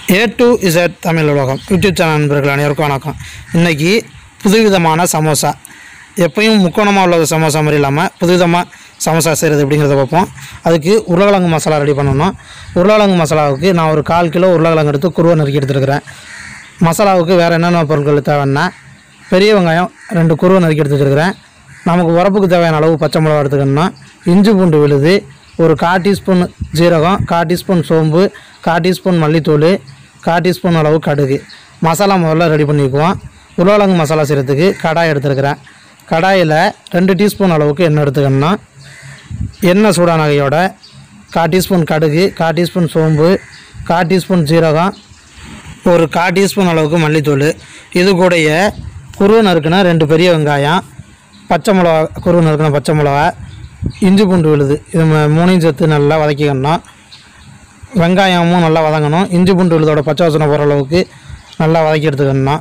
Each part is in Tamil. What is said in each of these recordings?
ஏ டு இசட் தமிழ் உலகம் யூடியூப் சேனல் நண்பர்கள் அனைவருக்கும் வணக்கம் இன்றைக்கி புதுவிதமான சமோசா எப்பயும் முக்கோணமாக உள்ள சமோசா மாதிரி இல்லாமல் புதுவிதமாக சமோசா செய்கிறது அப்படிங்கிறத பார்ப்போம் அதுக்கு உருளைக்கிழங்கு மசாலா ரெடி பண்ணணும் உருளைக்கிழங்கு மசாலாவுக்கு நான் ஒரு கால் கிலோ உருளைக்கிழங்கு எடுத்து குருவை நறுக்கி எடுத்துருக்கிறேன் மசாலாவுக்கு வேறு என்னென்ன பொருட்கள் தேவைன்னா பெரிய வெங்காயம் ரெண்டு குருவை நறுக்கி எடுத்து வச்சுருக்கிறேன் நமக்கு உரப்புக்கு தேவையான அளவு பச்சை மிளகா எடுத்துக்கணும்னா இஞ்சி பூண்டு விழுது ஒரு கால் டீஸ்பூன் ஜீரகம் கால் டீஸ்பூன் சோம்பு கால் டீஸ்பூன் மல்லித்தூள் கால் டீஸ்பூன் அளவு கடுகு மசாலா முதல்ல ரெடி பண்ணிக்குவோம் உருளைக்கிழங்கு மசாலா செய்கிறதுக்கு கடாய் எடுத்துருக்கிறேன் கடாயில் ரெண்டு டீஸ்பூன் அளவுக்கு எண்ணெய் எடுத்துக்கணும்னா எண்ணெய் சூடானகையோட கால் டீஸ்பூன் கடுகு கால் டீஸ்பூன் சோம்பு கால் டீஸ்பூன் ஜீரகம் ஒரு கால் டீஸ்பூன் அளவுக்கு மல்லித்தூள் இது கூடய குருவை நறுக்குன ரெண்டு பெரிய வெங்காயம் பச்சை மிளகா குருவை நறுக்குன பச்சை மிளகா இஞ்சி பூண்டு விழுது இது ம- மூணையும் சேர்த்து நல்லா வதக்கிக்கணும் வெங்காயமும் நல்லா வதங்கணும் இஞ்சி பூண்டு விழுதோட பச்சை வாசனை போகிற அளவுக்கு நல்லா வதக்கி எடுத்துக்கணும்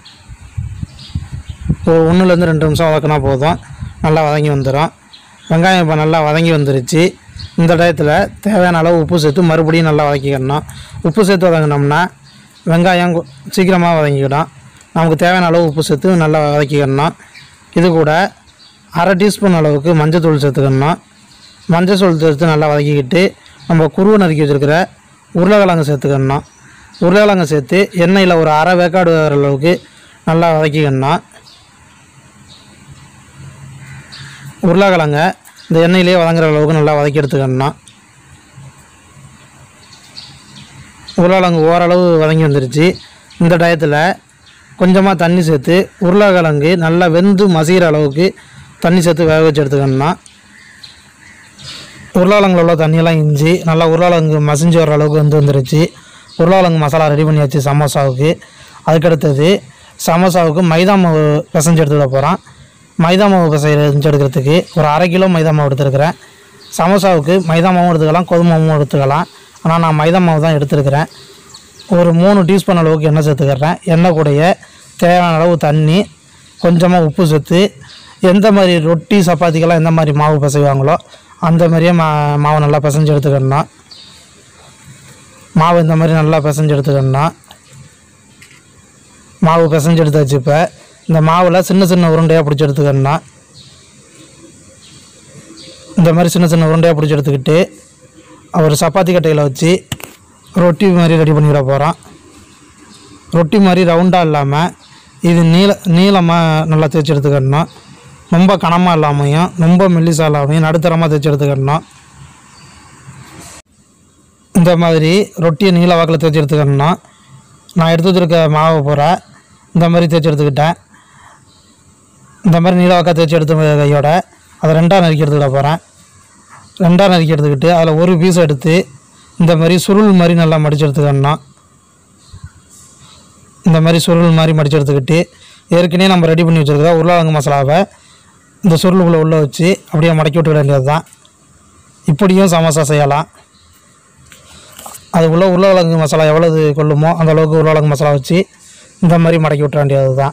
ஒரு ஒன்றுலேருந்து ரெண்டு நிமிஷம் வதக்கினா போதும் நல்லா வதங்கி வந்துடும் வெங்காயம் இப்போ நல்லா வதங்கி வந்துருச்சு இந்த டயத்தில் தேவையான அளவு உப்பு சேர்த்து மறுபடியும் நல்லா வதக்கிக்கணும் உப்பு சேர்த்து வதங்கினோம்னா வெங்காயம் கு- சீக்கிரமாக வதங்கிக்கிடும் நமக்கு தேவையான அளவு உப்பு சேர்த்து நல்லா வதக்கிக்கணும் இது கூட அரை டீஸ்பூன் அளவுக்கு மஞ்சத்தூள் சேர்த்துக்கணும் மஞ்சள் தூள் சேர்த்து நல்லா வதக்கிக்கிட்டு நம்ம குருவை நறுக்கி வச்சுருக்கிற உருளைக்கிழங்கு சேர்த்துக்கணும் உருளைக்கிழங்கு சேர்த்து எண்ணெயில் ஒரு அரை வேக்காடு வர அளவுக்கு நல்லா வதக்கிக்கணும் உருளைக்கிழங்க இந்த எண்ணெயிலே வதங்குற அளவுக்கு நல்லா வதக்கி எடுத்துக்கணும் உருளைக்கிழங்கு ஓரளவு வதங்கி வந்துருச்சு இந்த டயத்தில் கொஞ்சமாக தண்ணி சேர்த்து உருளைக்கிழங்கு நல்லா வெந்து மசிகிற அளவுக்கு தண்ணி சேர்த்து வேக வச்சு எடுத்துக்கணும் உருளைக்கிழங்குல உள்ள தண்ணியெல்லாம் இஞ்சி நல்லா உருளைக்கிழங்கு மசிஞ்சு வர அளவுக்கு வந்து வந்துருச்சு உருளைக்கிழங்கு மசாலா ரெடி பண்ணியாச்சு சமோசாவுக்கு அதுக்கடுத்தது சமோசாவுக்கு மைதா மாவு பிசைஞ்சு எடுத்துக்க போகிறோம் மைதா மாவு பிசைஞ்சு எடுக்கிறதுக்கு ஒரு அரை கிலோ மைதா மாவு எடுத்துருக்கிறேன் சமோசாவுக்கு மைதா மாவும் எடுத்துக்கலாம் கோதுமை மாவும் எடுத்துக்கலாம் ஆனால் நான் மைதா மாவு தான் எடுத்துருக்கிறேன் ஒரு மூணு டீஸ்பூன் அளவுக்கு எண்ணெய் சேர்த்துக்கிறேன் எண்ணெய் கூடய தேவையான அளவு தண்ணி கொஞ்சமாக உப்பு சேர்த்து எந்த மாதிரி ரொட்டி சப்பாத்திக்கெல்லாம் எந்த மாதிரி மாவு பிசைவாங்களோ அந்த மாதிரியே மா மாவை நல்லா பிசைஞ்சு எடுத்துக்கணும் மாவு இந்த மாதிரி நல்லா பிசைஞ்சு எடுத்துக்கணும் மாவு பிசைஞ்சு எடுத்தாச்சு இப்போ இந்த மாவில் சின்ன சின்ன உருண்டையாக பிடிச்சி எடுத்துக்கணும் இந்த மாதிரி சின்ன சின்ன உருண்டையாக பிடிச்சி எடுத்துக்கிட்டு ஒரு சப்பாத்தி கட்டையில் வச்சு ரொட்டி மாதிரி ரெடி பண்ணிட போகிறோம் ரொட்டி மாதிரி ரவுண்டாக இல்லாமல் இது நீள நீளமாக நல்லா தேய்ச்சி எடுத்துக்கணும் ரொம்ப கனமாக இல்லாமையும் ரொம்ப மெல்லிசாக இல்லாமையும் நடுத்தரமாக தேய்ச்சி எடுத்துக்கணும் இந்த மாதிரி ரொட்டியை நீல வாக்கில் தேய்ச்சி எடுத்துக்கணும் நான் எடுத்து வச்சுருக்க மாவை பூரா இந்த மாதிரி தேய்ச்சி எடுத்துக்கிட்டேன் இந்த மாதிரி நீல வாக்காக தேய்ச்சி எடுத்த கையோட அதை ரெண்டாக நறுக்கி எடுத்துக்கிட போகிறேன் ரெண்டாக நறுக்கி எடுத்துக்கிட்டு அதில் ஒரு பீஸ் எடுத்து இந்த மாதிரி சுருள் மாதிரி நல்லா மடித்து எடுத்துக்கணும் இந்த மாதிரி சுருள் மாதிரி மடித்து எடுத்துக்கிட்டு ஏற்கனவே நம்ம ரெடி பண்ணி வச்சுருக்கிற உருளைக்கிழங்கு மசாலாவை இந்த சுருளுக்குள்ளே உள்ளே வச்சு அப்படியே மடக்கி விட்டு வேண்டியது தான் இப்படியும் சமோசா செய்யலாம் அதுக்குள்ளே உருளைக்கிழங்கு மசாலா எவ்வளவு கொள்ளுமோ அந்த அளவுக்கு உருளைக்கிழங்கு மசாலா வச்சு இந்த மாதிரி மடக்கி விட்டுற வேண்டியது தான்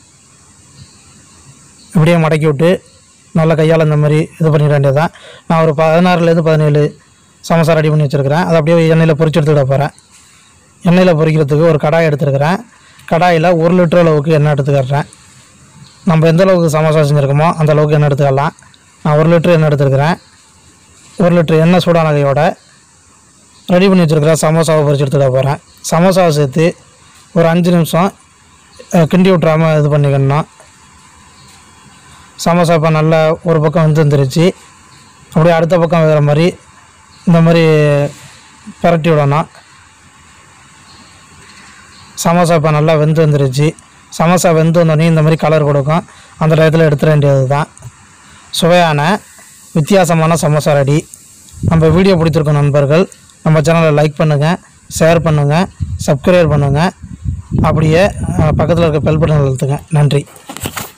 இப்படியே மடக்கி விட்டு நல்லா கையால் இந்த மாதிரி இது பண்ணிட வேண்டியது தான் நான் ஒரு பதினாறுலேருந்து பதினேழு சமோசா ரெடி பண்ணி வச்சுருக்கிறேன் அதை அப்படியே எண்ணெயில் பொரிச்சு எடுத்துக்கிட போகிறேன் எண்ணெயில் பொரிக்கிறதுக்கு ஒரு கடாய் எடுத்துருக்கிறேன் கடாயில் ஒரு லிட்டர் அளவுக்கு எண்ணெய் எடுத்துக்கிறேன் நம்ம எந்த அளவுக்கு சமோசா செஞ்சுருக்கோமோ அந்த அளவுக்கு எண்ணெய் எடுத்துக்கலாம் நான் ஒரு லிட்டர் எண்ணெய் எடுத்துருக்கிறேன் ஒரு லிட்டர் எண்ணெய் சூடானதையோட ரெடி பண்ணி வச்சுருக்கிற சமோசாவை பொரிச்சு எடுத்துக்க போகிறேன் சமோசாவை சேர்த்து ஒரு அஞ்சு நிமிஷம் அஹ், கிண்டி விட்றாமல் இது பண்ணிக்கணும் சமோசா இப்போ நல்லா ஒரு பக்கம் வந்து வந்துருச்சு அப்படியே அடுத்த பக்கம் வேறு மாதிரி இந்த மாதிரி பிரட்டி விடணும் சமோசா இப்போ நல்லா வெந்து வந்துருச்சு சமோசா வெந்து வந்தோடனே இந்த மாதிரி கலர் கொடுக்கும் அந்த டயத்தில் எடுத்துட வேண்டியது தான் சுவையான வித்தியாசமான சமோசா ரெடி நம்ம வீடியோ பிடிச்சிருக்க நண்பர்கள் நம்ம சேனலை லைக் பண்ணுங்கள் ஷேர் பண்ணுங்கள் சப்ஸ்கிரைப் பண்ணுங்கள் அப்படியே பக்கத்தில் இருக்க பெல் பட்டன் அழுத்துங்க நன்றி